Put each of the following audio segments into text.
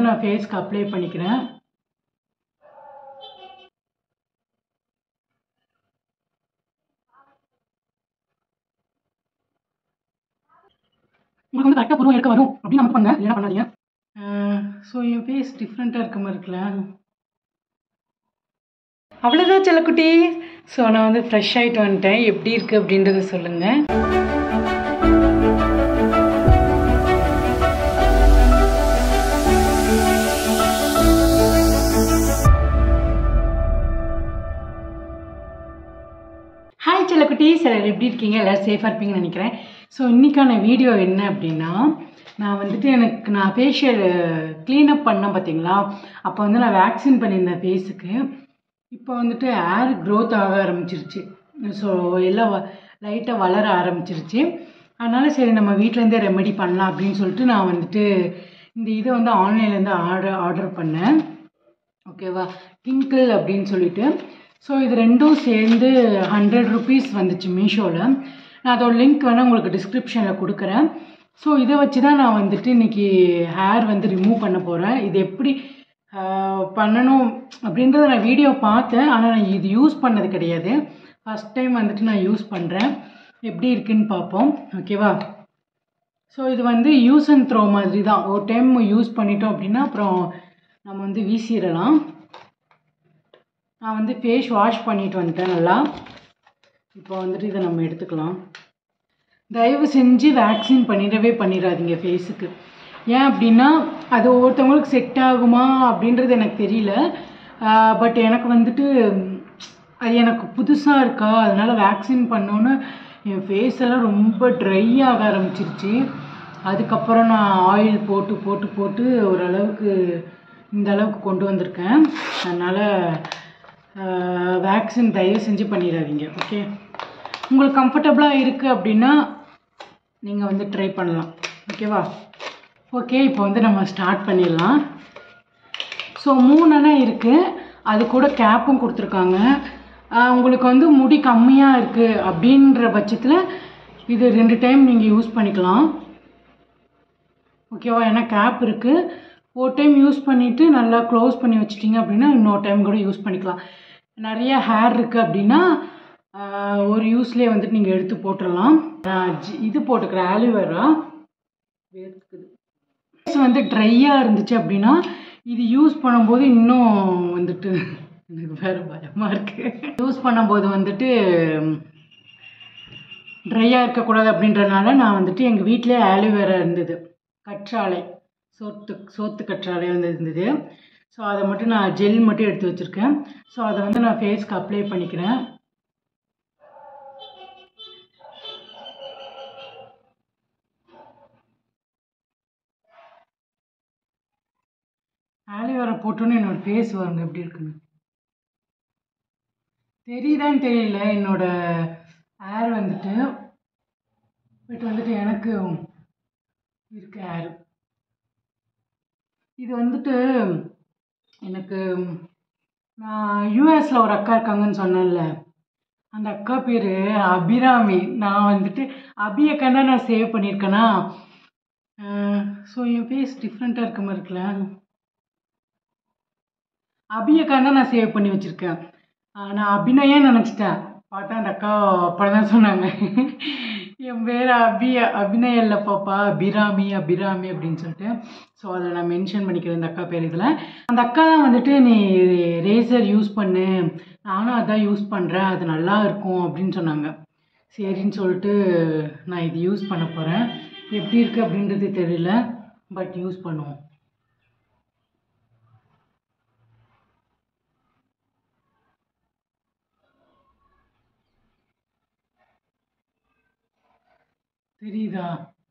நான் ஃபேஸ்க்கு அப்ளை பண்ணிக்கிறேன் உங்களுக்கு வந்து கரெக்டாக புருவம் எடுக்க வரும் அப்படின்னு நம்ம பண்ணுங்க இல்லைன்னா பண்ணாதீங்க ஸோ என் ஃபேஸ் டிஃப்ரெண்ட்டாக இருக்க மாதிரி இருக்குல்ல அவ்வளோதான் செல்லக்குட்டி ஸோ நான் வந்து ஃப்ரெஷ் ஆகிட்டு வந்துட்டேன் எப்படி இருக்குது அப்படின்றத சொல்லுங்கள் ஹாய் செல்லக்குட்டி சிலர் எப்படி இருக்கீங்க எல்லோரும் சேஃபாக இருப்பீங்கன்னு நினைக்கிறேன் ஸோ இன்றைக்கான வீடியோ என்ன அப்படின்னா நான் வந்துட்டு எனக்கு நான் ஃபேஷியல் க்ளீனப் பண்ணேன் பார்த்தீங்களா அப்போ வந்து நான் வேக்சின் பண்ணியிருந்தேன் ஃபேஸுக்கு இப்போ வந்துட்டு ஏர் க்ரோத் ஆக ஆரம்பிச்சிருச்சு ஸோ எல்லாம் லைட்டாக வளர ஆரம்பிச்சிருச்சு அதனால் சரி நம்ம வீட்டிலேருந்தே ரெமெடி பண்ணலாம் அப்படின்னு சொல்லிட்டு நான் வந்துட்டு இந்த இதை வந்து ஆன்லைன்லேருந்து ஆர்டர் ஆர்டர் பண்ணேன் ஓகேவா டிங்கிள் அப்படின்னு சொல்லிட்டு ஸோ இது ரெண்டும் சேர்ந்து ஹண்ட்ரட் ருபீஸ் வந்துச்சு மீஷோவில் நான் அதோட லிங்க் வேணால் உங்களுக்கு டிஸ்கிரிப்ஷனில் கொடுக்குறேன் ஸோ இதை வச்சு தான் நான் வந்துட்டு இன்றைக்கி ஹேர் வந்து ரிமூவ் பண்ண போகிறேன் இது எப்படி ஆஹ், பண்ணணும் அப்படின்றத நான் வீடியோ பார்த்தேன் ஆனால் நான் இது யூஸ் பண்ணது கிடையாது ஃபஸ்ட் டைம் வந்துட்டு நான் யூஸ் பண்ணுறேன் எப்படி இருக்குன்னு பார்ப்போம் ஓகேவா ஸோ இது வந்து யூஸ் அண்ட் த்ரோ மாதிரி தான் ஒரு டைம் யூஸ் பண்ணிட்டோம் அப்படின்னா அப்புறம் நம்ம வந்து வீசிடலாம் நான் வந்து ஃபேஸ் வாஷ் பண்ணிட்டு வந்துட்டேன் நல்லா இப்போ வந்துட்டு இதை நம்ம எடுத்துக்கலாம் தயவு செஞ்சு வேக்சின் பண்ணிடவே பண்ணிடாதீங்க ஃபேஸுக்கு ஏன் அப்படின்னா அது ஒவ்வொருத்தவங்களுக்கு செட் ஆகுமா அப்படின்றது எனக்கு தெரியல பட் எனக்கு வந்துட்டு ம், அது எனக்கு புதுசாக இருக்கா அதனால் வேக்சின் பண்ணோன்னு என் ஃபேஸ் எல்லாம் ரொம்ப ட்ரை ஆக ஆரம்பிச்சிருச்சு அதுக்கப்புறம் நான் ஆயில் போட்டு போட்டு போட்டு ஓரளவுக்கு இந்த அளவுக்கு கொண்டு வந்திருக்கேன் அதனால் வேக்சின் தயவு செஞ்சு பண்ணிடாதீங்க ஓகே உங்களுக்கு கம்ஃபர்டபுளாக இருக்குது அப்படின்னா நீங்கள் வந்து ட்ரை பண்ணலாம் ஓகேவா ஓகே இப்போ வந்து நம்ம ஸ்டார்ட் பண்ணிடலாம் ஸோ மூணுனா இருக்குது அது கூட கேப்பும் கொடுத்துருக்காங்க ஆஹ் உங்களுக்கு வந்து முடி கம்மியாக இருக்குது அப்படின்ற பட்சத்தில் இது ரெண்டு டைம் நீங்கள் யூஸ் பண்ணிக்கலாம் ஓகேவா ஏன்னா கேப் இருக்குது ஒரு டைம் யூஸ் பண்ணிவிட்டு நல்லா க்ளோஸ் பண்ணி வச்சிட்டிங்க அப்படின்னா இன்னொரு டைம் கூட யூஸ் பண்ணிக்கலாம் நிறைய ஹேர் இருக்குது அப்படின்னா ஆஹ் ஒரு யூஸ்லேயே வந்துட்டு நீங்கள் எடுத்து போட்டுடலாம் நான் ஜி- இது போட்டுக்கிறேன் ஆலிவேரா வேர்க்குது ஃபேஸ் வந்து ட்ரையாக இருந்துச்சு அப்படின்னா இது யூஸ் பண்ணும்போது இன்னும் வந்துட்டு எனக்கு வேறு பயமாக இருக்குது யூஸ் பண்ணும்போது வந்துட்டு ட்ரையாக இருக்கக்கூடாது அப்படின்றனால நான் வந்துட்டு எங்கள் வீட்டிலே ஆலிவேரா இருந்தது கற்றாழை சோத்து சோத்து கற்றாழை வந்து இருந்தது ஸோ அதை மட்டும் நான் ஜெல் மட்டும் எடுத்து வச்சுருக்கேன் ஸோ அதை வந்து நான் ஃபேஸ்க்கு அப்ளை பண்ணிக்கிறேன் ஆலிவேரா போட்டோன்னே என்னோட ஃபேஸ் வருங்க எப்படி இருக்குன்னு தெரியுதான்னு தெரியல என்னோட ஹேர் வந்துட்டு பட் வந்துட்டு எனக்கு இருக்கு ஹேர் இது வந்துட்டு எனக்கு நான் யூஎஸில் ஒரு அக்கா இருக்காங்கன்னு சொன்னேன்ல அந்த அக்கா பேர் அபிராமி நான் வந்துட்டு அபி அக்கா தான் நான் சேவ் பண்ணியிருக்கேனா ஸோ என் ஃபேஸ் டிஃப்ரெண்ட்டாக இருக்க மாதிரி இருக்குல்ல அபியக்கா தான் நான் சேவ் பண்ணி வச்சுருக்கேன் நான் அபிநயே நினச்சிட்டேன் பார்த்தா அந்த அக்கா அப்புறம் தான் சொன்னாங்க என் பேர் அபி அபிநய இல்லை பாப்பா அபிராமி அபிராமி அப்படின்னு சொல்லிட்டு ஸோ அதை நான் மென்ஷன் பண்ணிக்கிறேன் இந்த அக்கா பேர் இதில் அந்த அக்கா தான் வந்துட்டு நீ ரேசர் யூஸ் பண்ணு நானும் அதான் யூஸ் பண்ணுறேன் அது நல்லா இருக்கும் அப்படின்னு சொன்னாங்க சரின்னு சொல்லிட்டு நான் இது யூஸ் பண்ண போகிறேன் எப்படி இருக்குது அப்படின்றது தெரியல பட் யூஸ் பண்ணுவோம் தெரியுதா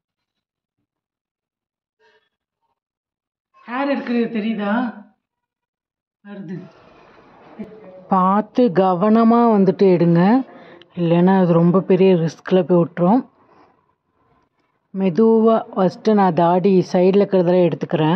ஹேர் இருக்கிறது தெரியுதா வருது பார்த்து கவனமாக வந்துட்டு எடுங்க இல்லைன்னா அது ரொம்ப பெரிய ரிஸ்கில் போய் விட்டுரும் மெதுவாக ஃபஸ்ட்டு நான் தாடி சைடில் இருக்கிறதெல்லாம் எடுத்துக்கிறேன்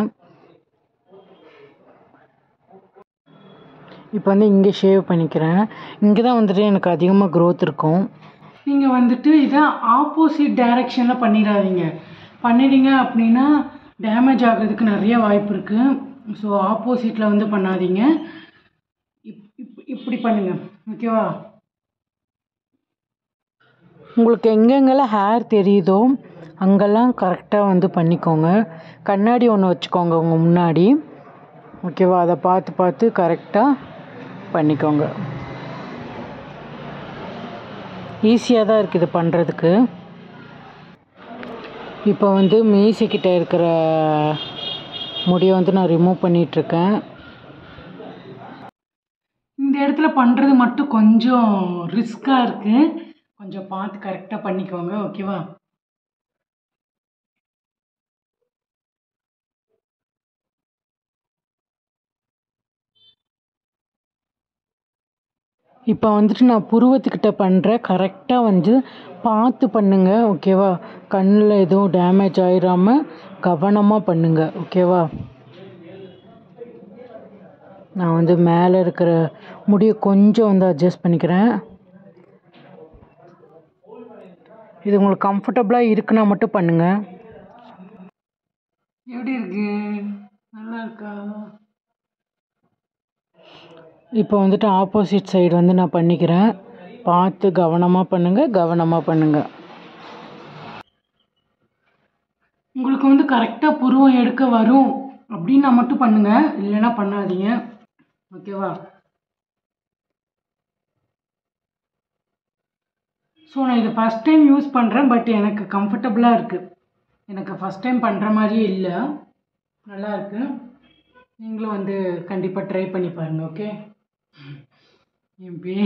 இப்போ வந்து இங்கே ஷேவ் பண்ணிக்கிறேன் இங்கே தான் வந்துட்டு எனக்கு அதிகமாக க்ரோத் இருக்கும் நீங்கள் வந்துட்டு இதை ஆப்போசிட் டைரக்ஷனில் பண்ணிடாதீங்க பண்ணிட்டீங்க அப்படின்னா டேமேஜ் ஆகிறதுக்கு நிறைய வாய்ப்பு இருக்குது ஸோ ஆப்போசிட்டில் வந்து பண்ணாதீங்க இப் இப் இப்படி பண்ணுங்க ஓகேவா உங்களுக்கு எங்கெங்கெல்லாம் ஹேர் தெரியுதோ அங்கெல்லாம் கரெக்டாக வந்து பண்ணிக்கோங்க கண்ணாடி ஒன்று வச்சுக்கோங்க உங்கள் முன்னாடி ஓகேவா அதை பார்த்து பார்த்து கரெக்டாக பண்ணிக்கோங்க ஈஸியாக தான் இருக்குது பண்ணுறதுக்கு இப்போ வந்து மீசைக்கிட்ட இருக்கிற முடியை வந்து நான் ரிமூவ் பண்ணிகிட்ருக்கேன் இந்த இடத்துல பண்ணுறது மட்டும் கொஞ்சம் ரிஸ்க்காக இருக்குது கொஞ்சம் பார்த்து கரெக்டாக பண்ணிக்கோங்க ஓகேவா இப்போ வந்துட்டு நான் புருவத்துக்கிட்ட பண்ணுறேன் கரெக்டாக வந்து பார்த்து பண்ணுங்க ஓகேவா கண்ணில் எதுவும் டேமேஜ் ஆயிடாமல் கவனமாக பண்ணுங்க ஓகேவா நான் வந்து மேலே இருக்கிற முடியை கொஞ்சம் வந்து அட்ஜஸ்ட் பண்ணிக்கிறேன் இது உங்களுக்கு கம்ஃபர்டபுளாக இருக்குன்னா மட்டும் பண்ணுங்க எப்படி இருக்கு நல்லா இருக்கா இப்போ வந்துட்டு ஆப்போசிட் சைடு வந்து நான் பண்ணிக்கிறேன் பார்த்து கவனமாக பண்ணுங்க கவனமாக பண்ணுங்க உங்களுக்கு வந்து கரெக்டாக புருவம் எடுக்க வரும் அப்படின்னா மட்டும் பண்ணுங்க இல்லைன்னா பண்ணாதீங்க ஓகேவா ஸோ நான் இதை ஃபஸ்ட் டைம் யூஸ் பண்ணுறேன் பட் எனக்கு கம்ஃபர்டபுளாக இருக்குது எனக்கு ஃபஸ்ட் டைம் பண்ணுற மாதிரியே இல்லை நல்லா இருக்கு நீங்களும் வந்து கண்டிப்பாக ட்ரை பண்ணி பாருங்கள் ஓகே என் பே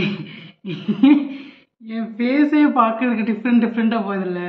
என் ஃபேஸே பார்க்கறதுக்கு டிஃப்ரெண்ட் டிஃப்ரெண்ட்டாக போகுதுல்ல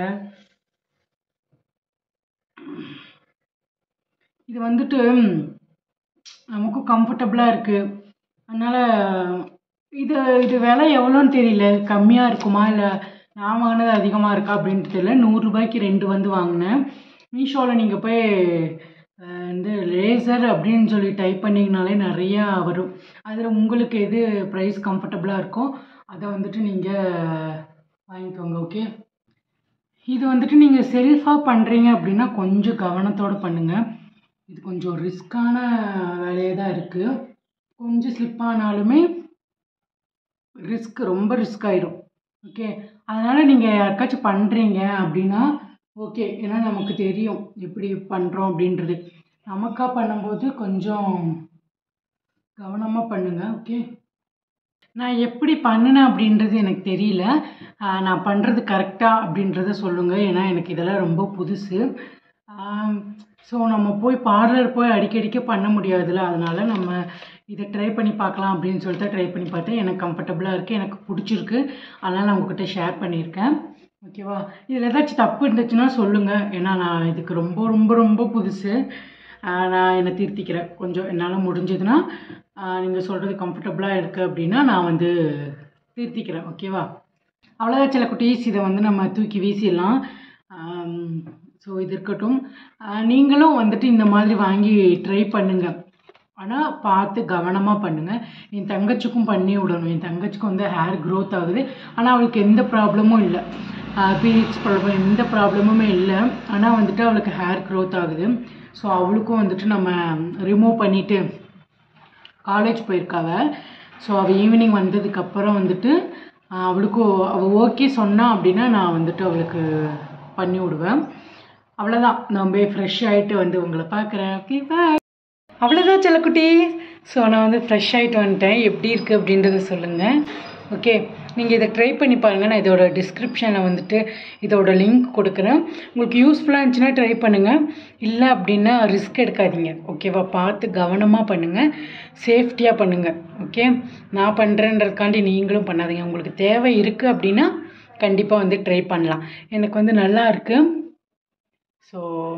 இது வந்துட்டு நமக்கும் கம்ஃபர்டபுளாக இருக்குது அதனால் இது இது விலை எவ்வளோன்னு தெரியல கம்மியாக இருக்குமா இல்லை நான் வாங்கினது அதிகமாக இருக்கா அப்படின்ட்டு தெரியல நூறுரூபாய்க்கு ரெண்டு வந்து வாங்கினேன் மீஷோவில் நீங்கள் போய் அஹ், வந்து லேசர் அப்படின்னு சொல்லி டைப் பண்ணிங்கனாலே நிறையா வரும் அதில் உங்களுக்கு எது ப்ரைஸ் கம்ஃபர்டபுளாக இருக்கோ அதை வந்துட்டு நீங்கள் வாங்கிக்கோங்க ஓகே இது வந்துட்டு நீங்கள் செல்ஃபாக பண்ணுறீங்க அப்படின்னா கொஞ்சம் கவனத்தோடு பண்ணுங்கள் இது கொஞ்சம் ரிஸ்க்கான வேலையாக தான் இருக்குது கொஞ்சம் ஸ்லிப் ஆனாலுமே ரிஸ்க் ரொம்ப ரிஸ்க் ஆயிடும் ஓகே அதனால் நீங்கள் யாருக்காச்சும் பண்ணுறீங்க அப்படின்னா ஓகே ஏன்னா நமக்கு தெரியும் எப்படி பண்ணுறோம் அப்படின்றது நமக்கா பண்ணும்போது கொஞ்சம் கவனமாக பண்ணுங்க ஓகே நான் எப்படி பண்ணினேன் அப்படின்றது எனக்கு தெரியல ஆஹ் நான் பண்ணுறது கரெக்டாக அப்படின்றத சொல்லுங்கள் ஏன்னா எனக்கு இதெல்லாம் ரொம்ப புதுசு ஸோ நம்ம போய் பார்லர் போய் அடிக்கடிக்க பண்ண முடியாதுல்ல அதனால நம்ம இதை ட்ரை பண்ணி பார்க்கலாம் அப்படின்னு சொல்லிட்டு ட்ரை பண்ணி பார்த்தேன் எனக்கு கம்ஃபர்டபுளாக இருக்குது எனக்கு பிடிச்சிருக்கு அதனால் நான் உங்ககிட்ட ஷேர் பண்ணியிருக்கேன் ஓகேவா இதில் ஏதாச்சும் தப்பு இருந்துச்சுன்னா சொல்லுங்கள் ஏன்னா நான் இதுக்கு ரொம்ப ரொம்ப ரொம்ப புதுசு ஆஹ் நான் என்னை திருத்திக்கிறேன் கொஞ்சம் என்னால் முடிஞ்சதுன்னா நீங்கள் சொல்கிறது கம்ஃபர்டபுளாக இருக்குது அப்படின்னா நான் வந்து திருத்திக்கிறேன் ஓகேவா அவ்வளோதான் சில குட்டீஸ் இதை வந்து நம்ம தூக்கி வீசிடலாம் ஸோ இது இருக்கட்டும் ஆஹ் நீங்களும் வந்துட்டு இந்த மாதிரி வாங்கி ட்ரை பண்ணுங்கள் ஆனால் பார்த்து கவனமாக பண்ணுங்கள் என் தங்கச்சிக்கும் பண்ணி விடணும் என் தங்கச்சிக்கும் வந்து ஹேர் க்ரோத் ஆகுது ஆனால் அவளுக்கு எந்த ப்ராப்ளமும் இல்லை பீரியட்ஸ் ப்ராப்ளம் எந்த ப்ராப்ளமுமே இல்லை ஆனால் வந்துட்டு அவளுக்கு ஹேர் க்ரோத் ஆகுது ஸோ அவளுக்கும் வந்துட்டு நம்ம ரிமூவ் பண்ணிவிட்டு காலேஜ் போயிருக்காவ ஸோ அவள் ஈவினிங் வந்ததுக்கப்புறம் வந்துட்டு ஆஹ் அவளுக்கும் அவள் ஓகே சொன்னா அப்படின்னா நான் வந்துட்டு அவளுக்கு பண்ணி விடுவேன் அவ்வளோதான் நம்ம ஃப்ரெஷ் ஆகிட்டு வந்து உங்களை பார்க்குறேன் ஓகே பாய் அவ்வளோதான் செல்லக்குட்டி ஸோ நான் வந்து ஃப்ரெஷ் ஆகிட்டு வந்துட்டேன் எப்படி இருக்குது அப்படின்றத சொல்லுங்கள் ஓகே நீங்கள் இதை ட்ரை பண்ணி பாருங்கள் நான் இதோட டிஸ்கிரிப்ஷனில் வந்துட்டு இதோட லிங்க் கொடுக்குறேன் உங்களுக்கு யூஸ்ஃபுல்லாக இருந்துச்சுன்னா ட்ரை பண்ணுங்கள் இல்லை அப்படின்னா ரிஸ்க் எடுக்காதீங்க ஓகேவா பார்த்து கவனமாக பண்ணுங்கள் சேஃப்டியாக பண்ணுங்கள் ஓகே நான் பண்ணுறேன்றதுக்காண்டி நீங்களும் பண்ணாதீங்க உங்களுக்கு தேவை இருக்குது அப்படின்னா கண்டிப்பாக வந்து ட்ரை பண்ணலாம் எனக்கு வந்து நல்லா இருக்குது ஸோ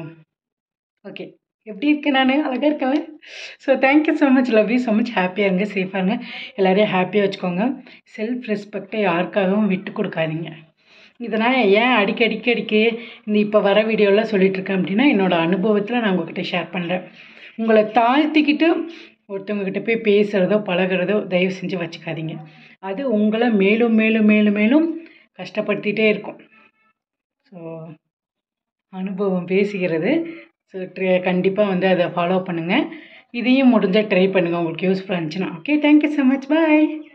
ஓகே எப்படி இருக்கேன் நான் அழகாக இருக்கேன் so thank you so much love you so much ஹாப்பியாக இருங்க சேஃபாக இருங்க எல்லாரையும் ஹாப்பியாக வச்சுக்கோங்க செல்ஃப் ரெஸ்பெக்டை யாருக்காகவும் விட்டு கொடுக்காதீங்க இதை நான் ஏன் அடிக்கடிக்கு அடிக்க இந்த இப்போ வர வீடியோலாம் சொல்லிகிட்ருக்கேன் அப்படின்னா என்னோடய அனுபவத்தில் நான் உங்ககிட்ட ஷேர் பண்ணுறேன் உங்களை தாழ்த்திக்கிட்டு ஒருத்தவங்கக்கிட்ட போய் பேசுகிறதோ பழகுறதோ தயவு செஞ்சு வச்சுக்காதீங்க அது உங்களை மேலும் மேலும் மேலும் மேலும் கஷ்டப்படுத்திகிட்டே இருக்கும் ஸோ அனுபவம் பேசுகிறது ஸோ ட்ரை கண்டிப்பாக வந்து அதை ஃபாலோ பண்ணுங்கள் இதையும் முடிஞ்சால் ட்ரை பண்ணுங்கள் உங்களுக்கு யூஸ்ஃபுல்லாக இருந்துச்சுன்னா ஓகே தேங்க்யூ ஸோ மச் பாய்